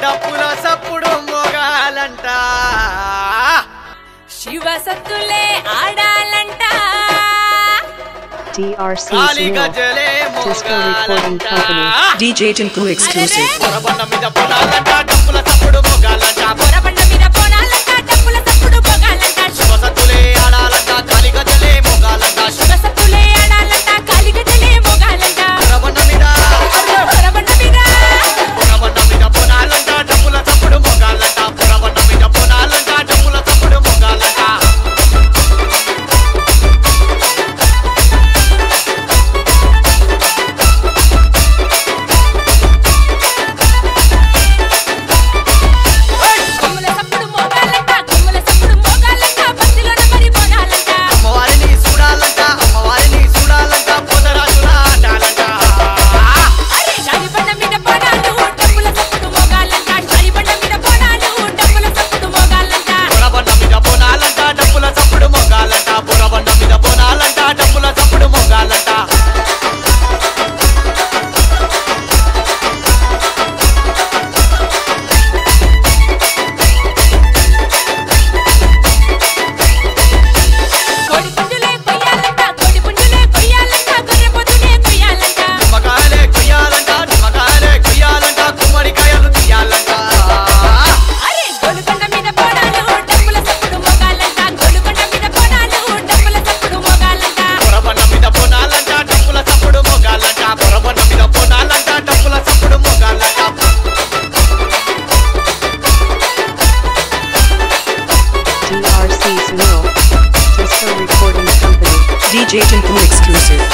డప్పుల సప్పుడు మోగాలంట శివ సత్తులే ఆడాలంట DRC కాలి Sunil, గజలే Disco Recording మోగాలంట Company. DJ Tinku exclusive. పొరబండ మీద పొలాలంట డప్పుల సప్పుడు మోగాలంట పొరబండ మీద పోనాలంట డప్పుల సప్పుడు పొగాలంట వసతులే ఆడాలంట కాలి గజలే మోగాలంట శివ సత్తులే ఆడాలంట కాలిగజలే మోగాలంట పొరబండ మీద పొరబండ మీద పొరబండ మీద పొనాలంట డప్పుల సప్పుడు మోగాలంట పొరబండ మీద పొనాలంట డప్పుల సప్పుడు మోగాలంట కొమ్ముల సప్పుడు మోగాలంట కొమ్ముల సప్పుడు మోగాలంట భక్తిలోన మరి పోనాలంట అమ్మవారిని చూడాలంట అమ్మవారిని చూడాలంట పొదరాజుల ఆడాలంట అరే జాలిబండ మీద పోనాలు డప్పుల సప్పుడు మోగాలంట జాలిబండ మీద పోనాలు డప్పుల సప్పుడు మోగాలంట పొరబండ మీద పొనాలంట డప్పుల సప్పుడు మోగాలంట పొరబండ మీద పొనాలంట డప్పుల సప్పుడు మోగాలంట కోడి పుంజులే కొయ్యాలంట కోడి పుంజులే కొయ్యాలంట గొర్రె పొద్దునే కొయ్యాలంట నిమ్మకాయలే కొయ్యాలంట నిమ్మకాయలే కొయ్యాలంట గుమ్మడికాయలు తీయాలంట అరే గోలుకొండ మీద పోనాలు డప్పుల సప్పుడు మోగాలంట గోలుకొండ మీద పోనాలు డప్పుల సప్పుడు మోగాలంట పొరబండ మీద పొనాలంట డప్పుల సప్పుడు మోగాలంట పొరబండ మీద పొనాలంట డప్పుల సప్పుడు మోగాలంట DRC Sunil, Disco Recording Company. DJ Tinku exclusive.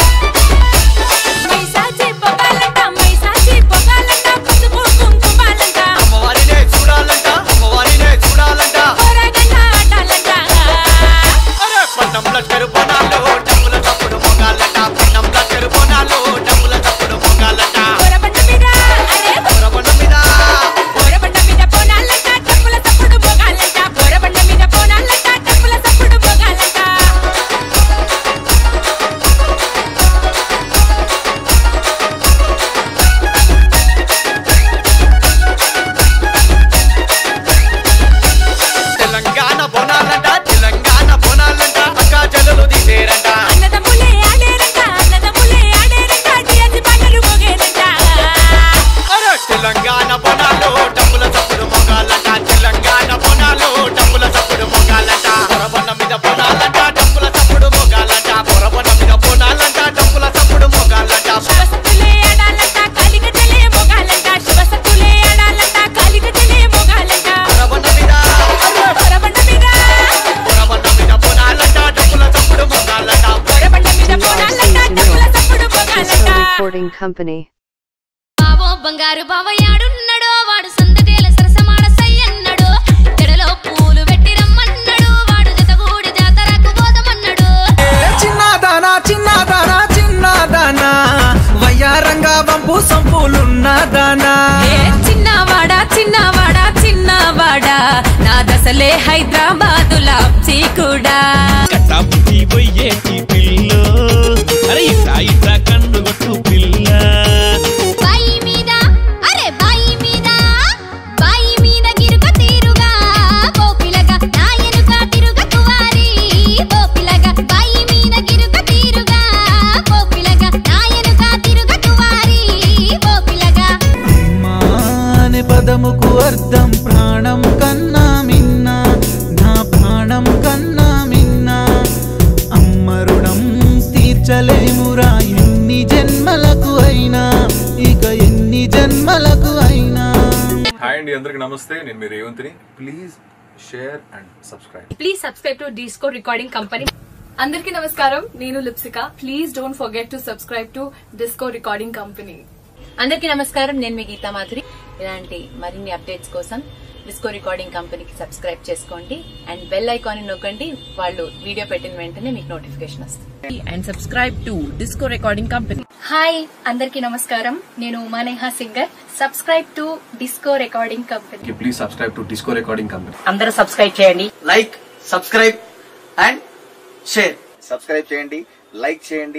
మైసాచి పొగాలంట మైసాచి పొగాలంట పసుపు కుంకుమాలంట అమ్మవారినే చూడాలంట అమ్మవారినే చూడాలంట పోరాగంట ఆటాలంట అరే పట్నం లక్కరు పొనాలు డప్పుల సప్పుడు మోగాలంట పట్నం లక్కరు పొనాలు డప్పుల సప్పుడు మోగాలంట పొరబండ మీద అరే పొరబండ మీద పొరబండ మీద పోనాలంట డప్పుల సప్పుడు మోగాలంట పొరబండ మీద పోనాలంట డప్పుల సప్పుడు మోగాలంట తెలంగాణ బోనాలంట తెలంగాణ బోనాలంట అక్క జల్లులు తీసేరంట అన్నదమ్ములే ఆడేరంట అన్నదమ్ములే ఆడేరంట డియాసి పాటలు మోగేరంట అరే తెలంగాణ బోనాలు డప్పుల చప్పుడు మొగాలంట తెలంగాణ బోనాలు డప్పుల చప్పుడు మొగాలంట పొరబండ మీద బోనాలంట డప్పుల చప్పుడు మొగాలంట పొరబండ మీద బోనాలంట డప్పుల చప్పుడు మొగాలంట శివసత్తులే ఆడాలంట కాలిగజలే మోగాలంట శివసత్తులే ఆడాలంట కాలిగజలే మోగాలంట పొరబండ మీద పొరబండ మీద పొరబండ మీద బోనాలంట డప్పుల చప్పుడు మొగాలంట పొరబండ మీద DRC పోనాలంట డప్పుల Sunil, సప్పుడు Disco మోగాలంట Recording Company. బావో బంగారు బావయాడున్నడో వాడు సందదేల సరసమాడ సయ్యన్నడు జడలో పూలు పెట్టి రమ్మన్నడు వాడు జతగూడి జాతరకు పోదమన్నడు చిన్నదానా చిన్నదానా చిన్నదానా వయ్యారంగా వంపు సంపులున్నదానా ఏ చిన్నవాడా చిన్నవాడా చిన్నవాడా నా దశలే హైదరాబాదులా కూడా కట్టాపుట్టి పోయేటి పిల్ల అరే ఇట్లా ఇట్లా కన్ను కొట్టు పిల్ల బాయి మీద అరే బాయి మీద బాయి మీద గిరుక తీరుగా పోపిలగా నా ఎనుక తిరుగ కువారి పోపిలగా బాయి మీద గిరుక తీరుగా పోపిలగా నా ఎనుక తిరుగ కువారి పోపిలగా అమ్మా అనే పదముకు అర్థం ప్రాణం కన్నా మిన్న నా ప్రాణం కన్నా మిన్న అమ్మ రుణం తీర్చలేమురా ఎన్ని జన్మలకు అయినా ఇక ఎన్ని జన్మలకు అయినా హాయ్ అండి అందరికి నమస్తే నేను మీ రేవంత్ని please share and subscribe please subscribe to Disco Recording Company అందరికీ నమస్కారం నేను Lipsika please don't forget to subscribe to Disco Recording Company అందరికీ నమస్కారం నేను మీ గీతా మాధురి ఇలాంటి మరిన్ని అప్డేట్స్ కోసం డిస్కో రికార్డింగ్ కంపెనీకి సబ్స్క్రైబ్ చేసుకోండి అండ్ బెల్ ఐకాన్ నొక్కండి వాళ్ళు వీడియో పెట్టిన వెంటనే మీకు నోటిఫికేషన్ వస్తుంది And subscribe to Disco Recording Company. Hi అందరికీ నమస్కారం నేను Umaneha singer subscribe to Disco Recording Company please subscribe to Disco Recording Company అందరూ సబ్స్క్రైబ్ చేయండి like subscribe and share subscribe చేయండి లైక్ చేయండి